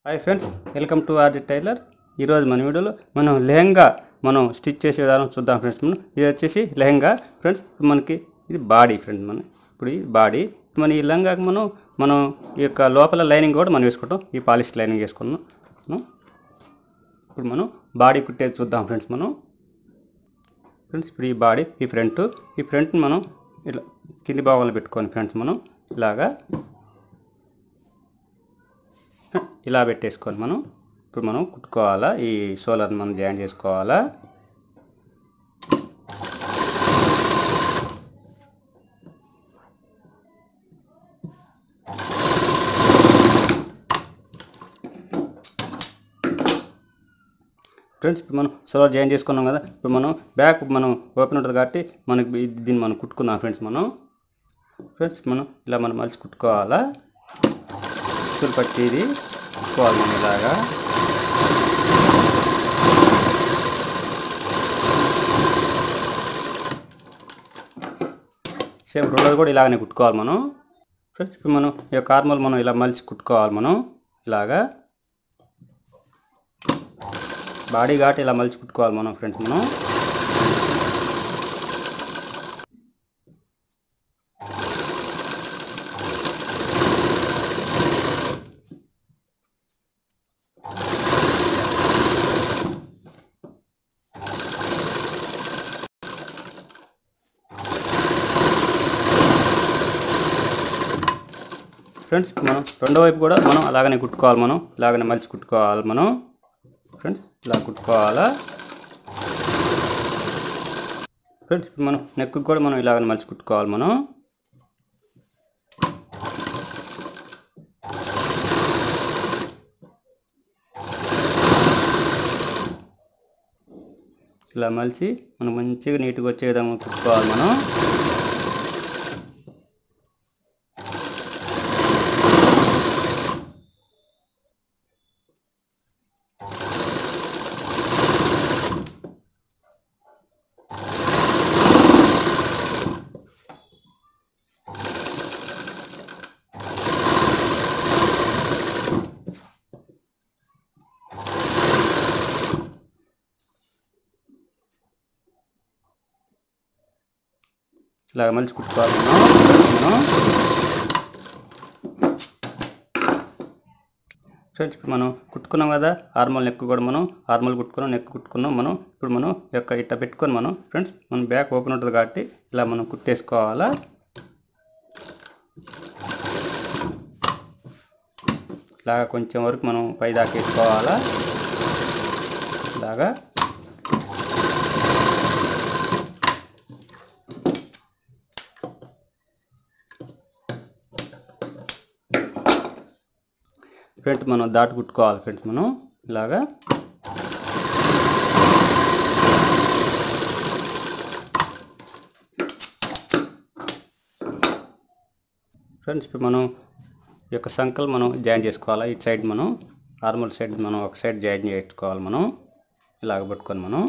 hi friends welcome to RD tailor ఈరోజు మన వీడియోలో మనం లెహంగా మనం స్టిచ్ చేసే విధానం చూద్దాం ఫ్రెండ్స్ మనం ఇది వచ్చేసి లెహంగా ఫ్రెండ్స్ ఇప్పుడు మనకి ఇది బాడీ ఫ్రెండ్స్ మనం ఇప్పుడు ఇది బాడీ మన ఈ లెహంగాకి మనం మనం ఈ యొక్క లోపల లైనింగ్ కూడా మనం వేసుకుంటాం ఈ పాలిష్ లైనింగ్ వేసుకున్నాం మనం ఇప్పుడు మనం బాడీ కుట్టేది చూద్దాం ఫ్రెండ్స్ మనం ఫ్రెండ్స్ ఇప్పుడు ఈ బాడీ ఈ ఫ్రంట్ ఈ ఫ్రంట్ మనం ఇలా కింది భాగంలో పెట్టుకోండి ఫ్రెండ్స్ మనం ఇలాగా ఇలా పెట్టేసుకొని మనం ఇప్పుడు మనం కుట్టుకోవాలా ఈ షోలర్ మనం జాయిన్ చేసుకోవాలా ఫ్రెండ్స్ ఇప్పుడు మనం సోలార్ జాయిన్ చేసుకున్నాం కదా ఇప్పుడు మనం బ్యాక్ మనం ఓపెన్ ఉంటుంది కాబట్టి మనకి ఇది- దీన్ని మనం కుట్టుకుందాం ఫ్రెండ్స్ మనం ఫ్రెండ్స్ మనం ఇలా మనం మలిసి కుట్టుకోవాలా ఉసులు పట్టి ఇది కుట్టుకోవాలి మనం ఇలాగా సేమ్ రెండోది కూడా ఇలాగనే కుట్టుకోవాలి మనం ఫ్రెండ్స్ ఇప్పుడు మనం ఈ యొక్క ఆర్మల్ మనం ఇలా మలిసి కుట్టుకోవాలి మనం ఇలాగా బాడీ ఘాట్ ఇలా మలిచి కుట్టుకోవాలి మనం ఫ్రెండ్స్ మనం ఫ్రెండ్స్ మనం రెండో వైపు కూడా మనం అలాగనే కుట్టుకోవాలి మనం ఇలాగనే మలిచి కుట్టుకోవాలి మనం ఫ్రెండ్స్ ఇలా కుట్టుకోవాలా ఫ్రెండ్స్ ఇప్పుడు మనం నెక్ కూడా మనం ఇలాగనే మలిచి కుట్టుకోవాలి మనం ఇలా మలిచి మనం మంచిగా నీట్గా వచ్చే విధంగా కుట్టుకోవాలి మనం ఇలాగ మలిచి కుట్టుకోవాలి మనం మనం ఫ్రెండ్స్ ఇప్పుడు మనం కుట్టుకున్నాం కదా ఆర్మల్ నెక్ కూడా మనం ఆర్మల్ కుట్టుకున్నాం నెక్ కుట్టుకున్నాం మనం ఇప్పుడు మనం ఈ యొక్క ఇట్లా పెట్టుకొని మనం ఫ్రెండ్స్ మన బ్యాక్ ఓపెన్ ఉంటుంది కాబట్టి ఇలా మనం కుట్టేసుకోవాలా ఇలాగా కొంచెం వరకు మనం పై దాకా వేసుకోవాలా ఇలాగా ఫ్రంట్ మనం దాటి కుట్టుకోవాలి ఫ్రెండ్స్ మనం ఇలాగా ఫ్రెండ్స్ ఇప్పుడు మనం ఈ యొక్క సంకల్ మనం జాయిన్ చేసుకోవాలి ఇటు సైడ్ మనం నార్మల్ సైడ్ మనం ఒక సైడ్ జాయిన్ చేసుకోవాలి మనం ఇలాగ పట్టుకొని మనం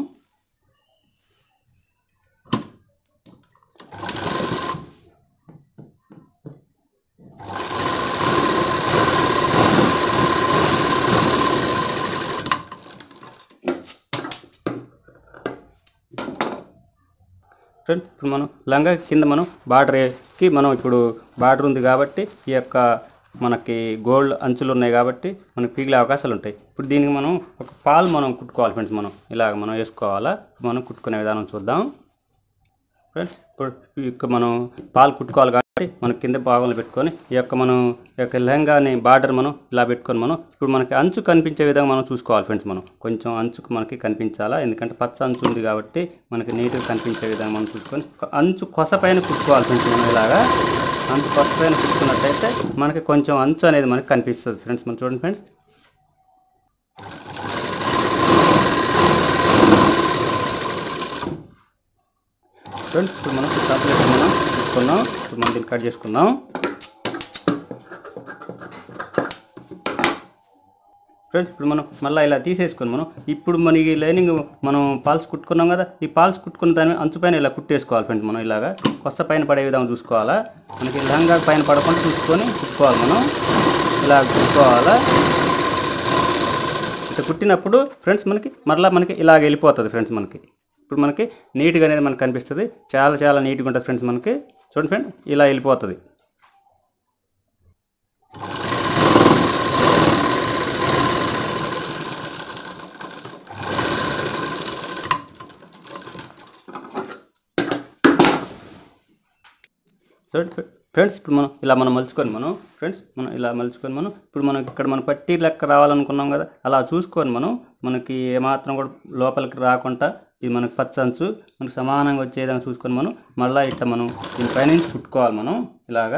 ఫ్రెండ్ ఇప్పుడు మనం లంగా కింద మనం బార్డర్కి మనం ఇప్పుడు బార్డర్ ఉంది కాబట్టి ఈ యొక్క మనకి గోల్డ్ అంచులు ఉన్నాయి కాబట్టి మనకి పీగిలే అవకాశాలు ఉంటాయి ఇప్పుడు దీనికి మనం ఒక పాలు మనం కుట్టుకోవాలి ఫ్రెండ్స్ మనం ఇలాగ మనం వేసుకోవాలా మనం కుట్టుకునే విధానం చూద్దాం ఫ్రెండ్స్ ఇప్పుడు ఈ యొక్క మనం పాలు కుట్టుకోవాలి కాబట్టి మనం కింద భాగంలో పెట్టుకొని ఈ యొక్క మనం ఈ యొక్క లెహంగాని బార్డర్ మనం ఇలా పెట్టుకొని మనం ఇప్పుడు మనకి అంచు కనిపించే విధంగా మనం చూసుకోవాలి ఫ్రెండ్స్ మనం కొంచెం అంచుకు మనకి కనిపించాలా ఎందుకంటే పచ్చ అంచు ఉంది కాబట్టి మనకి నీట్గా కనిపించే విధంగా మనం చూసుకొని ఒక అంచు కొస పైన కుట్టుకోవాలి ఫ్రెండ్స్ మనం ఇలాగా అంచు కొస పైన కుట్టుకున్నట్టయితే మనకి కొంచెం అంచు అనేది మనకి కనిపిస్తుంది ఫ్రెండ్స్ మనం చూడండి ఫ్రెండ్స్ ఫ్రెండ్స్ ఇప్పుడు మనం సపరేట్ మనం తీసుకున్నాం ఇప్పుడు మనం దీన్ని కట్ చేసుకుందాం ఫ్రెండ్స్ ఇప్పుడు మనం మళ్ళీ ఇలా తీసేసుకొని మనం ఇప్పుడు మన ఈ లైనింగ్ మనం పాల్స్ కుట్టుకున్నాం కదా ఈ పాల్స్ కుట్టుకున్న దాని అంచు పైన ఇలా కుట్టేసుకోవాలి ఫ్రెండ్స్ మనం ఇలాగా కొత్త పైన పడే విధంగా చూసుకోవాలా మనకి లంగా పైన పడకుండా చూసుకొని కుట్టుకోవాలి మనం ఇలా కుట్టుకోవాలా ఇట్లా కుట్టినప్పుడు ఫ్రెండ్స్ మనకి మరలా మనకి ఇలాగ వెళ్ళిపోతుంది ఫ్రెండ్స్ మనకి ఇప్పుడు మనకి నీట్గా అనేది మనకు కనిపిస్తుంది చాలా చాలా నీట్గా ఉంటుంది ఫ్రెండ్స్ మనకి చూడండి ఫ్రెండ్ ఇలా వెళ్ళిపోతుంది చూడండి ఫ్రెండ్స్ ఇప్పుడు మనం ఇలా మనం మలుచుకొని మనం ఫ్రెండ్స్ మనం ఇలా మలుచుకొని మనం ఇప్పుడు మనం ఇక్కడ మన పట్టీ లెక్క రావాలనుకున్నాం కదా అలా చూసుకొని మనం మనకి ఏమాత్రం కూడా లోపలికి రాకుండా ఇది మనకి పచ్చంచు మనకి సమానంగా వచ్చే విధంగా చూసుకొని మనం మళ్ళీ ఇట్లా మనం దీని పైనుంచి కుట్టుకోవాలి మనం ఇలాగా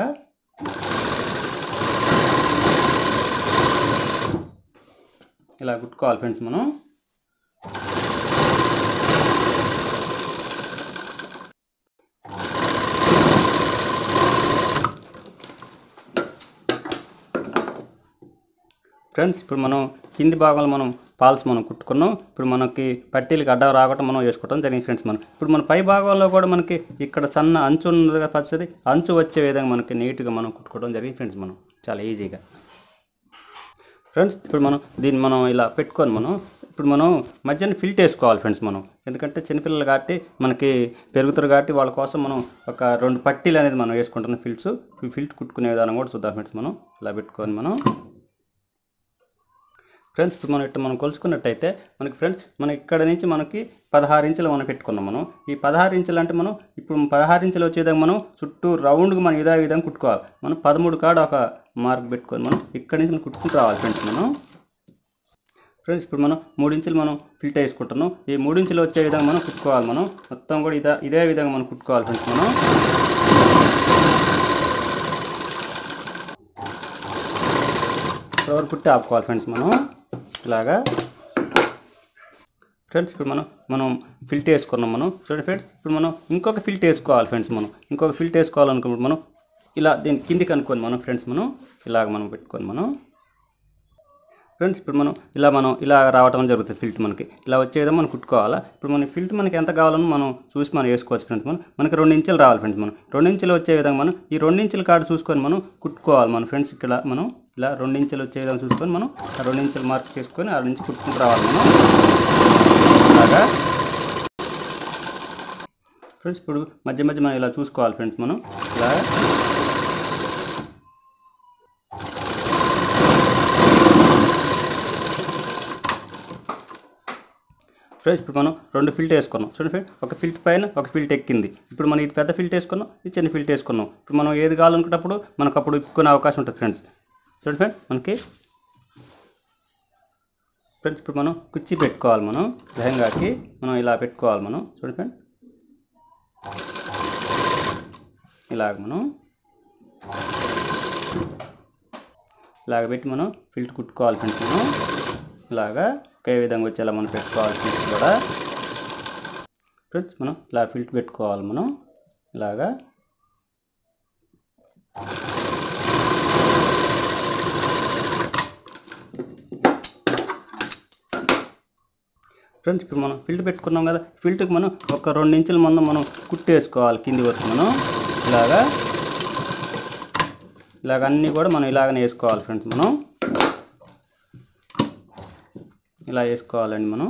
ఇలా కుట్టుకోవాలి ఫ్రెండ్స్ మనం ఫ్రెండ్స్ ఇప్పుడు మనం కింది భాగంలో మనం పాల్స్ మనం కుట్టుకున్నాం ఇప్పుడు మనకి పట్టీలకి అడ్డ రాకుండా మనం వేసుకోవడం జరిగింది ఫ్రెండ్స్ మనం ఇప్పుడు మన పై భాగంలో కూడా మనకి ఇక్కడ సన్న అంచు ఉంది కదా పచ్చది అంచు వచ్చే విధంగా మనకి నీట్గా మనం కుట్టుకోవడం జరిగింది ఫ్రెండ్స్ మనం చాలా ఈజీగా ఫ్రెండ్స్ ఇప్పుడు మనం దీన్ని మనం ఇలా పెట్టుకొని మనం ఇప్పుడు మనం మధ్యాహ్న ఫిల్ట్ వేసుకోవాలి ఫ్రెండ్స్ మనం ఎందుకంటే చిన్నపిల్లలు కాబట్టి మనకి పెరుగుతారు కాబట్టి వాళ్ళ కోసం మనం ఒక రెండు పట్టీలు అనేది మనం వేసుకుంటున్నాం ఫిల్ట్స్ ఈ ఫిల్ట్ కుట్టుకునే విధానం కూడా చూద్దాం ఫ్రెండ్స్ మనం ఇలా పెట్టుకొని మనం ఫ్రెండ్స్ ఇప్పుడు మనం ఇట్లా మనం కొలుసుకున్నట్టయితే మనకి ఫ్రెండ్స్ మనం ఇక్కడ నుంచి మనకి పదహారు ఇంచులు మనం పెట్టుకున్నాం మనం ఈ పదహారు ఇంచులు అంటే మనం ఇప్పుడు పదహారు ఇంచులు వచ్చేదాకా మనం చుట్టూ రౌండ్గా మనం ఇదే విధంగా కుట్టుకోవాలి మనం పదమూడు కాడ ఒక మార్క్ పెట్టుకొని మనం ఇక్కడ నుంచి మనం కుట్టుకుంటూ రావాలి ఫ్రెండ్స్ మనం ఫ్రెండ్స్ ఇప్పుడు మనం మూడు ఇంచులు మనం ఫిల్టర్ వేసుకుంటున్నాం ఈ మూడు ఇంచులు వచ్చే విధంగా మనం కుట్టుకోవాలి మనం మొత్తం కూడా ఇదే ఇదే విధంగా మనం కుట్టుకోవాలి ఫ్రెండ్స్ మనం ఫ్లవర్ కుట్టి ఆపుకోవాలి ఫ్రెండ్స్ మనం ఇలాగా ఫ్రెండ్స్ ఇప్పుడు మనం మనం ఫిల్ట్ వేసుకున్నాం మనం చూడండి ఫ్రెండ్స్ ఇప్పుడు మనం ఇంకొక ఫిల్ట్ వేసుకోవాలి ఫ్రెండ్స్ మనం ఇంకొక ఫిల్ట్ వేసుకోవాలనుకున్నప్పుడు మనం ఇలా దీని కిందికి అనుకొని మనం ఫ్రెండ్స్ మనం ఇలాగ మనం పెట్టుకొని మనం ఫ్రెండ్స్ ఇప్పుడు మనం ఇలా మనం ఇలా రావడం జరుగుతుంది ఫిల్ట్ మనకి ఇలా వచ్చే విధంగా మనం కుట్టుకోవాలా ఇప్పుడు మన ఫిల్ట్ మనకి ఎంత కావాలో మనం చూసి మనం వేసుకోవచ్చు ఫ్రెండ్స్ మనం మనకి రెండు ఇంచులు రావాలి ఫ్రెండ్స్ మనం రెండు ఇంచులు వచ్చే విధంగా మనం ఈ రెండు ఇంచుల కాడ చూసుకొని మనం కుట్టుకోవాలి మన ఫ్రెండ్స్ ఇక్కడ మనం ఇలా రెండు ఇంచులు వచ్చే విధంగా చూసుకొని మనం ఆ రెండు ఇంచులు మార్క్ చేసుకొని ఆ నుంచి కుట్టుకుంటూ రావాలి మనం ఇలాగా ఫ్రెండ్స్ ఇప్పుడు మధ్య మధ్య మనం ఇలా చూసుకోవాలి ఫ్రెండ్స్ మనం ఇలా ఫ్రెండ్స్ ఇప్పుడు మనం రెండు ఫిల్ట్ వేసుకున్నాం చూడండి ఫ్రెండ్ ఒక ఫిల్ట్ పైన ఒక ఫిల్ట్ ఎక్కింది ఇప్పుడు మనం ఇది పెద్ద ఫిల్ట్ వేసుకున్నాం ఇది చిన్న ఫిల్ట్ వేసుకున్నాం ఇప్పుడు మనం ఏది కావాలనుకున్నప్పుడు మనకు అప్పుడు ఇప్పుకునే అవకాశం ఉంటుంది ఫ్రెండ్స్ చూడండి ఫ్రెండ్ మనకి ఫ్రెండ్స్ ఇప్పుడు మనం కుర్చీ పెట్టుకోవాలి మనం లెహంగాకి మనం ఇలా పెట్టుకోవాలి మనం చూడండి ఫ్రెండ్ ఇలాగ మనం ఇలాగ పెట్టి మనం ఫిల్ట్ కుట్టుకోవాలి ఫ్రెండ్స్ మనం ఇలాగా ఒకే విధంగా వచ్చేలా మనం పెట్టుకోవాలి ఫిల్ట్ కూడా ఫ్రెండ్స్ మనం ఇలా ఫిల్ట్ పెట్టుకోవాలి మనం ఇలాగా ఫ్రెండ్స్ ఇప్పుడు మనం ఫిల్ట్ పెట్టుకున్నాం కదా ఫిల్ట్కి మనం ఒక రెండు ఇంచుల మందం మనం కుట్టేసుకోవాలి కింది వరకు మనం ఇలాగా ఇలాగ అన్నీ కూడా మనం ఇలాగనే వేసుకోవాలి ఫ్రెండ్స్ మనం ఇలా వేసుకోవాలండి మనం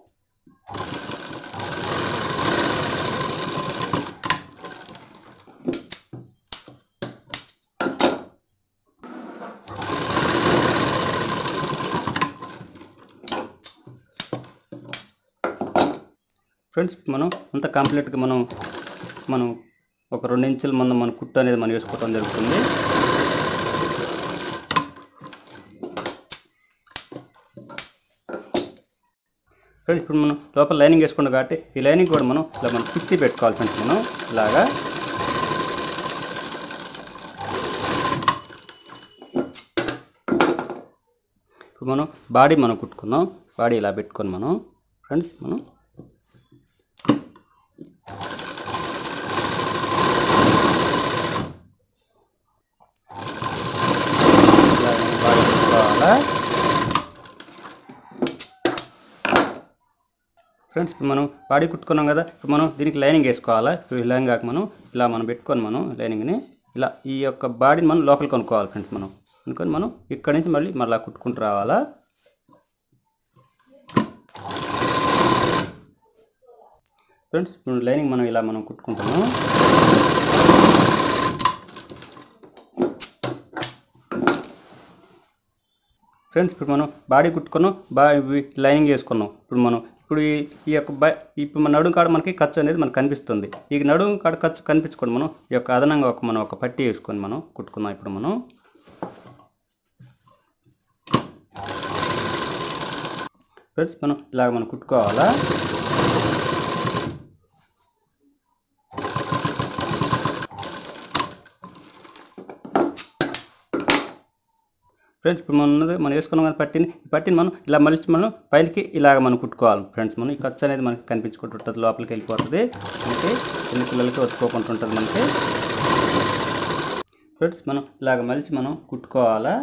ఫ్రెండ్స్ మనం అంత కంప్లీట్గా మనం మనం ఒక రెండు ఇంచుల మందం మన కుట్టు అనేది మనం వేసుకోవడం జరుగుతుంది ఫ్రెండ్స్ ఇప్పుడు మనం లోపల లైనింగ్ వేసుకున్నాం కాబట్టి ఈ లైనింగ్ కూడా మనం ఇలా మనం కుర్చీ పెట్టుకోవాలి ఫ్రెండ్స్ మనం ఇలాగా ఇప్పుడు మనం బాడీ మనం కుట్టుకుందాం బాడీ ఇలా పెట్టుకొని మనం ఫ్రెండ్స్ మనం ఇలాగ బాడీ కుట్టుకోవాలా ఫ్రెండ్స్ ఇప్పుడు మనం బాడీ కుట్టుకున్నాం కదా ఇప్పుడు మనం దీనికి లైనింగ్ వేసుకోవాలా ఇప్పుడు ఈ లైనింగ్ మనం ఇలా మనం పెట్టుకొని మనం లైనింగ్ని ఇలా ఈ యొక్క బాడీని మనం లోపలికి కొనుక్కోవాలి ఫ్రెండ్స్ మనం అనుకొని మనం ఇక్కడి నుంచి మళ్ళీ మళ్ళీ కుట్టుకుంటూ రావాలా ఫ్రెండ్స్ ఇప్పుడు లైనింగ్ మనం ఇలా మనం కుట్టుకుంటాము ఫ్రెండ్స్ ఇప్పుడు మనం బాడీ కుట్టుకున్నాం బా ఇవి లైనింగ్ చేసుకున్నాం ఇప్పుడు మనం ఇప్పుడు ఈ ఈ యొక్క బై ఇప్పుడు మన నడుము కాడ మనకి ఖర్చు అనేది మనకు కనిపిస్తుంది ఈ నడుము కాడ ఖర్చు కనిపించుకోండి మనం ఈ యొక్క అదనంగా ఒక మనం ఒక పట్టి వేసుకొని మనం కుట్టుకుందాం ఇప్పుడు మనం ఫ్రెండ్స్ మనం ఇలాగ మనం కుట్టుకోవాలా ఫ్రెండ్స్ ఇప్పుడు మనం ఉన్నది మనం వేసుకున్నాం కదా పట్టిని ఈ పట్టిని మనం ఇలా మలిచి మనం పైకి ఇలాగ మనం కుట్టుకోవాలి ఫ్రెండ్స్ మనం ఈ ఖర్చు అనేది మనకి కనిపించుకుంటుంటుంది లోపలికి వెళ్ళిపోతుంది మనకి చిన్న పిల్లలకి ఒత్తుకోకుండా ఉంటుంది మనకి ఫ్రెండ్స్ మనం ఇలాగ మలిచి మనం కుట్టుకోవాలా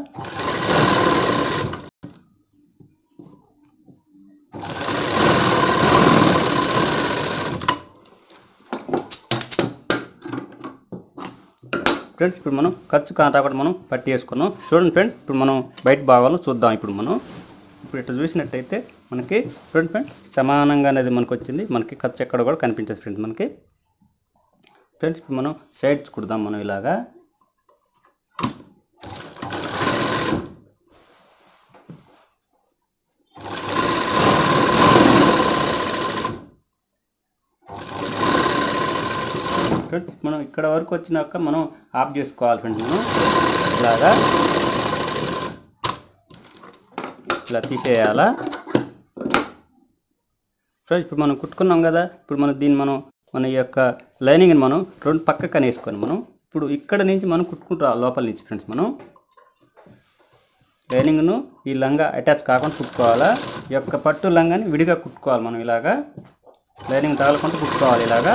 ఫ్రెండ్స్ ఇప్పుడు మనం ఖర్చు కాంటాకుండా మనం పట్టి వేసుకున్నాం చూడండి ఫ్రెండ్స్ ఇప్పుడు మనం బయట భాగాలను చూద్దాం ఇప్పుడు మనం ఇప్పుడు ఇట్లా చూసినట్టయితే మనకి ఫ్రెండ్ ఫ్రెండ్ సమానంగా అనేది మనకు వచ్చింది మనకి ఖర్చు ఎక్కడ కూడా కనిపించదు ఫ్రెండ్స్ మనకి ఫ్రెండ్స్ ఇప్పుడు మనం సైడ్స్ కుడదాం మనం ఇలాగా ఫ్రెండ్స్ మనం ఇక్కడ వరకు వచ్చినాక మనం ఆఫ్ చేసుకోవాలి ఫ్రెండ్స్ మనం ఇలాగా ఇలా తీసేయాలా ఫ్రెండ్స్ ఇప్పుడు మనం కుట్టుకున్నాం కదా ఇప్పుడు మనం దీన్ని మనం మన ఈ యొక్క లైనింగ్ని మనం రెండు పక్కకు వేసుకొని మనం ఇప్పుడు ఇక్కడ నుంచి మనం కుట్టుకుంటా లోపల నుంచి ఫ్రెండ్స్ మనం లైనింగ్ను ఈ లంగా అటాచ్ కాకుండా కుట్టుకోవాలా ఈ యొక్క పట్టు లంగాని విడిగా కుట్టుకోవాలి మనం ఇలాగా లైనింగ్ తగలకుండా కుట్టుకోవాలి ఇలాగా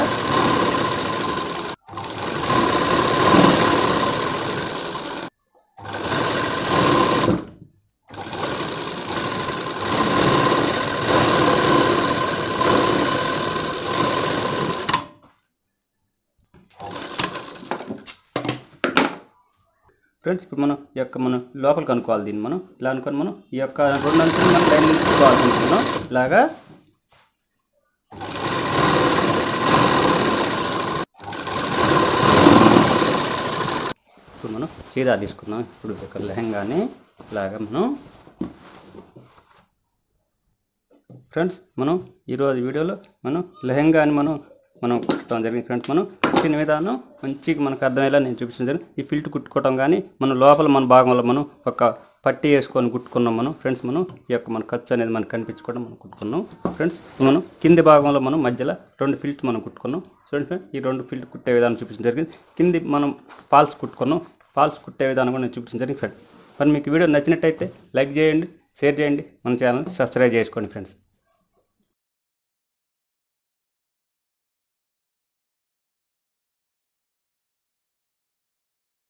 ఫ్రెండ్స్ ఇప్పుడు మనం ఈ యొక్క మనం లోపలికి అనుకోవాలి దీన్ని మనం ఇలా అనుకొని మనం ఈ యొక్క రెండు అంచులు మనం లైన్ తీసుకోవాలి మనం ఇలాగా ఇప్పుడు మనం చీర తీసుకుందాం ఇప్పుడు ఒక లెహంగాని ఇలాగా మనం ఫ్రెండ్స్ మనం ఈరోజు వీడియోలో మనం లెహంగాని మనం మనం కుట్టడం జరిగింది ఫ్రెండ్స్ మనం కుట్టిన విధానం మంచిగా మనకు అర్థమయ్యేలా నేను చూపించడం జరిగింది ఈ ఫిల్ట్ కుట్టుకోవడం కానీ మనం లోపల మన భాగంలో మనం ఒక పట్టి వేసుకొని కుట్టుకున్నాం మనం ఫ్రెండ్స్ మనం ఈ యొక్క మన ఖర్చు అనేది మనకు కనిపించుకోవడం మనం కుట్టుకున్నాం ఫ్రెండ్స్ మనం కింది భాగంలో మనం మధ్యలో రెండు ఫిల్ట్ మనం కుట్టుకున్నాం చూడండి ఫ్రెండ్ ఈ రెండు ఫిల్ట్ కుట్టే విధానం చూపించడం జరిగింది కింది మనం ఫాల్స్ కుట్టుకున్నాం ఫాల్స్ కుట్టే విధానం కూడా నేను చూపించడం జరిగింది ఫ్రెండ్ మరి మీకు వీడియో నచ్చినట్టయితే లైక్ చేయండి షేర్ చేయండి మన ఛానల్ సబ్స్క్రైబ్ చేసుకోండి ఫ్రెండ్స్